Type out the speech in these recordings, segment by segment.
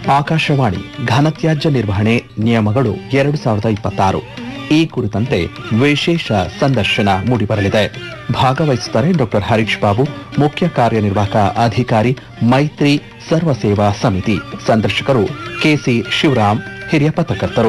ಆಕಾಶವಾಣಿ ಘನತ್ಯಾಜ್ಯ ನಿರ್ವಹಣೆ ನಿಯಮಗಳು ಎರಡು ಸಾವಿರದ ಇಪ್ಪತ್ತಾರು ಈ ಕುರಿತಂತೆ ವಿಶೇಷ ಸಂದರ್ಶನ ಮೂಡಿಬರಲಿದೆ ಭಾಗವಹಿಸುತ್ತಾರೆ ಡಾಕ್ಟರ್ ಹರೀಶ್ ಬಾಬು ಮುಖ್ಯ ಕಾರ್ಯನಿರ್ವಾಹಕ ಅಧಿಕಾರಿ ಮೈತ್ರಿ ಸರ್ವ ಸೇವಾ ಸಮಿತಿ ಸಂದರ್ಶಕರು ಕೆಸಿ ಶಿವರಾಮ್ ಹಿರಿಯ ಪತ್ರಕರ್ತರು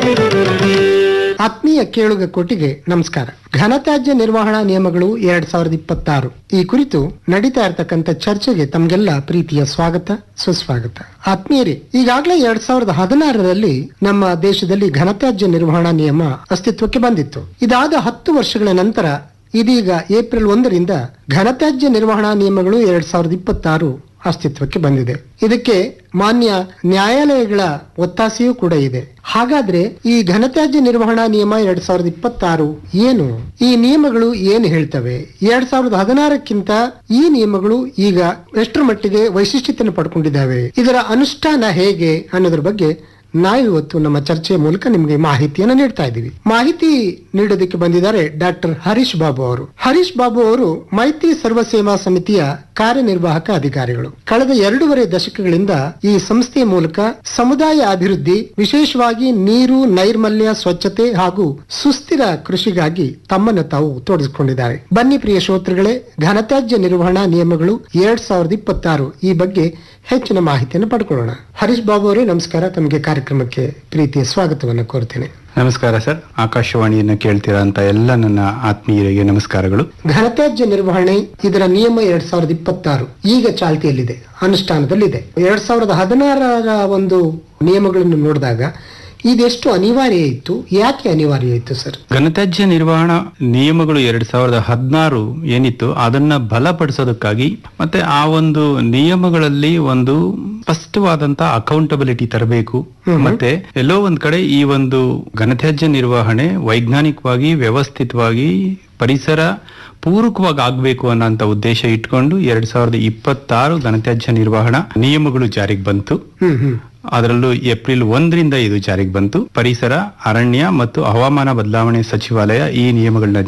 ಆತ್ಮೀಯ ಕೇಳುಗ ಕೋಟಿಗೆ ನಮಸ್ಕಾರ ಘನತ್ಯಾಜ್ಯ ನಿರ್ವಹಣಾ ನಿಯಮಗಳು ಎರಡ್ ಸಾವಿರದ ಇಪ್ಪತ್ತಾರು ಈ ಕುರಿತು ನಡೀತಾ ಇರತಕ್ಕಂತ ಚರ್ಚೆಗೆ ತಮ್ಗೆಲ್ಲ ಪ್ರೀತಿಯ ಸ್ವಾಗತ ಸುಸ್ವಾಗತ ಆತ್ಮೀಯರೇ ಈಗಾಗಲೇ ಎರಡ್ ಸಾವಿರದ ಹದಿನಾರರಲ್ಲಿ ನಮ್ಮ ದೇಶದಲ್ಲಿ ಘನತ್ಯಾಜ್ಯ ನಿರ್ವಹಣಾ ನಿಯಮ ಅಸ್ತಿತ್ವಕ್ಕೆ ಬಂದಿತ್ತು ಇದಾದ ಹತ್ತು ವರ್ಷಗಳ ನಂತರ ಇದೀಗ ಏಪ್ರಿಲ್ ಒಂದರಿಂದ ಘನತ್ಯಾಜ್ಯ ನಿರ್ವಹಣಾ ನಿಯಮಗಳು ಎರಡ್ ಸಾವಿರದ ಇಪ್ಪತ್ತಾರು ಅಸ್ತಿತ್ವಕ್ಕೆ ಬಂದಿದೆ ಇದಕ್ಕೆ ಮಾನ್ಯ ನ್ಯಾಯಾಲಯಗಳ ಒತ್ತಾಸೆಯೂ ಕೂಡ ಇದೆ ಹಾಗಾದ್ರೆ ಈ ಘನತ್ಯಾಜ್ಯ ನಿರ್ವಹಣಾ ನಿಯಮ ಎರಡ್ ಸಾವಿರದ ಇಪ್ಪತ್ತಾರು ಏನು ಈ ನಿಯಮಗಳು ಏನು ಹೇಳ್ತವೆ ಎರಡ್ ಸಾವಿರದ ಹದಿನಾರಕ್ಕಿಂತ ಈ ನಿಯಮಗಳು ಈಗ ಎಷ್ಟರ ಮಟ್ಟಿಗೆ ವೈಶಿಷ್ಟ್ಯತೆಯನ್ನು ಪಡ್ಕೊಂಡಿದ್ದಾವೆ ಇದರ ಅನುಷ್ಠಾನ ಹೇಗೆ ಅನ್ನೋದ್ರ ಬಗ್ಗೆ ನಾವಿವತ್ತು ನಮ್ಮ ಚರ್ಚೆಯ ಮೂಲಕ ನಿಮಗೆ ಮಾಹಿತಿಯನ್ನು ನೀಡ್ತಾ ಇದ್ದೀವಿ ಮಾಹಿತಿ ನೀಡೋದಕ್ಕೆ ಬಂದಿದ್ದಾರೆ ಡಾಕ್ಟರ್ ಹರೀಶ್ ಬಾಬು ಅವರು ಹರೀಶ್ ಬಾಬು ಅವರು ಮೈತ್ರಿ ಸರ್ವ ಸೇವಾ ಸಮಿತಿಯ ಕಾರ್ಯನಿರ್ವಾಹಕ ಅಧಿಕಾರಿಗಳು ಕಳೆದ ಎರಡೂವರೆ ದಶಕಗಳಿಂದ ಈ ಸಂಸ್ಥೆಯ ಮೂಲಕ ಸಮುದಾಯ ಅಭಿವೃದ್ಧಿ ವಿಶೇಷವಾಗಿ ನೀರು ನೈರ್ಮಲ್ಯ ಸ್ವಚ್ಛತೆ ಹಾಗೂ ಸುಸ್ಥಿರ ಕೃಷಿಗಾಗಿ ತಮ್ಮನ್ನು ತಾವು ತೊಡಗಿಸಿಕೊಂಡಿದ್ದಾರೆ ಬನ್ನಿ ಪ್ರಿಯ ಶ್ರೋತೃಗಳೇ ಘನತ್ಯಾಜ್ಯ ನಿರ್ವಹಣಾ ನಿಯಮಗಳು ಎರಡ್ ಸಾವಿರದ ಇಪ್ಪತ್ತಾರು ಈ ಬಗ್ಗೆ ಹೆಚ್ಚಿನ ಮಾಹಿತಿಯನ್ನು ಪಡ್ಕೊಳ್ಳೋಣ ಹರೀಶ್ ಬಾಬು ಅವರೇ ನಮಸ್ಕಾರ ತಮಗೆ ಕಾರ್ಯಕ್ರಮಕ್ಕೆ ಪ್ರೀತಿಯ ಸ್ವಾಗತವನ್ನು ಕೋರ್ತೇನೆ ನಮಸ್ಕಾರ ಸರ್ ಆಕಾಶವಾಣಿಯನ್ನು ಕೇಳ್ತಿರೋಂಥ ಎಲ್ಲ ನನ್ನ ಆತ್ಮೀಯರಿಗೆ ನಮಸ್ಕಾರಗಳು ಘನತ್ಯಾಜ್ಯ ನಿರ್ವಹಣೆ ಇದರ ನಿಯಮ ಎರಡ್ ಸಾವಿರದ ಇಪ್ಪತ್ತಾರು ಈಗ ಚಾಲ್ತಿಯಲ್ಲಿದೆ ಅನುಷ್ಠಾನದಲ್ಲಿದೆ ಎರಡ್ ಸಾವಿರದ ಹದಿನಾರರ ಒಂದು ನಿಯಮಗಳನ್ನು ನೋಡಿದಾಗ ಇದೆಷ್ಟು ಅನಿವಾರ್ಯ ಇತ್ತು ಯಾಕೆ ಅನಿವಾರ್ಯ ಇತ್ತು ಸರ್ ಘನತ್ಯಾಜ್ಯ ನಿರ್ವಹಣಾ ನಿಯಮಗಳು ಎರಡ್ ಸಾವಿರದ ಹದಿನಾರು ಏನಿತ್ತು ಅದನ್ನ ಬಲಪಡಿಸೋದಕ್ಕಾಗಿ ಮತ್ತೆ ಆ ಒಂದು ನಿಯಮಗಳಲ್ಲಿ ಒಂದು ಸ್ಪಷ್ಟವಾದಂತ ಅಕೌಂಟಬಿಲಿಟಿ ತರಬೇಕು ಮತ್ತೆ ಎಲ್ಲೋ ಒಂದ್ ಕಡೆ ಈ ಒಂದು ಘನತ್ಯಾಜ್ಯ ನಿರ್ವಹಣೆ ವೈಜ್ಞಾನಿಕವಾಗಿ ವ್ಯವಸ್ಥಿತವಾಗಿ ಪರಿಸರ ಪೂರಕವಾಗಿ ಆಗ್ಬೇಕು ಅನ್ನೋಂತ ಉದ್ದೇಶ ಇಟ್ಕೊಂಡು ಎರಡ್ ಸಾವಿರದ ಇಪ್ಪತ್ತಾರು ಘನತ್ಯಾಜ್ಯ ನಿರ್ವಹಣಾ ನಿಯಮಗಳು ಜಾರಿಗೆ ಬಂತು ಹ್ಮ್ ಹ್ಮ್ ಅದರಲ್ಲೂ ಏಪ್ರಿಲ್ ಒಂದರಿಂದ ಇದು ಜಾರಿಗೆ ಬಂತು ಪರಿಸರ ಅರಣ್ಯ ಮತ್ತು ಹವಾಮಾನ ಬದಲಾವಣೆ ಸಚಿವಾಲಯ ಈ ನಿಯಮಗಳನ್ನ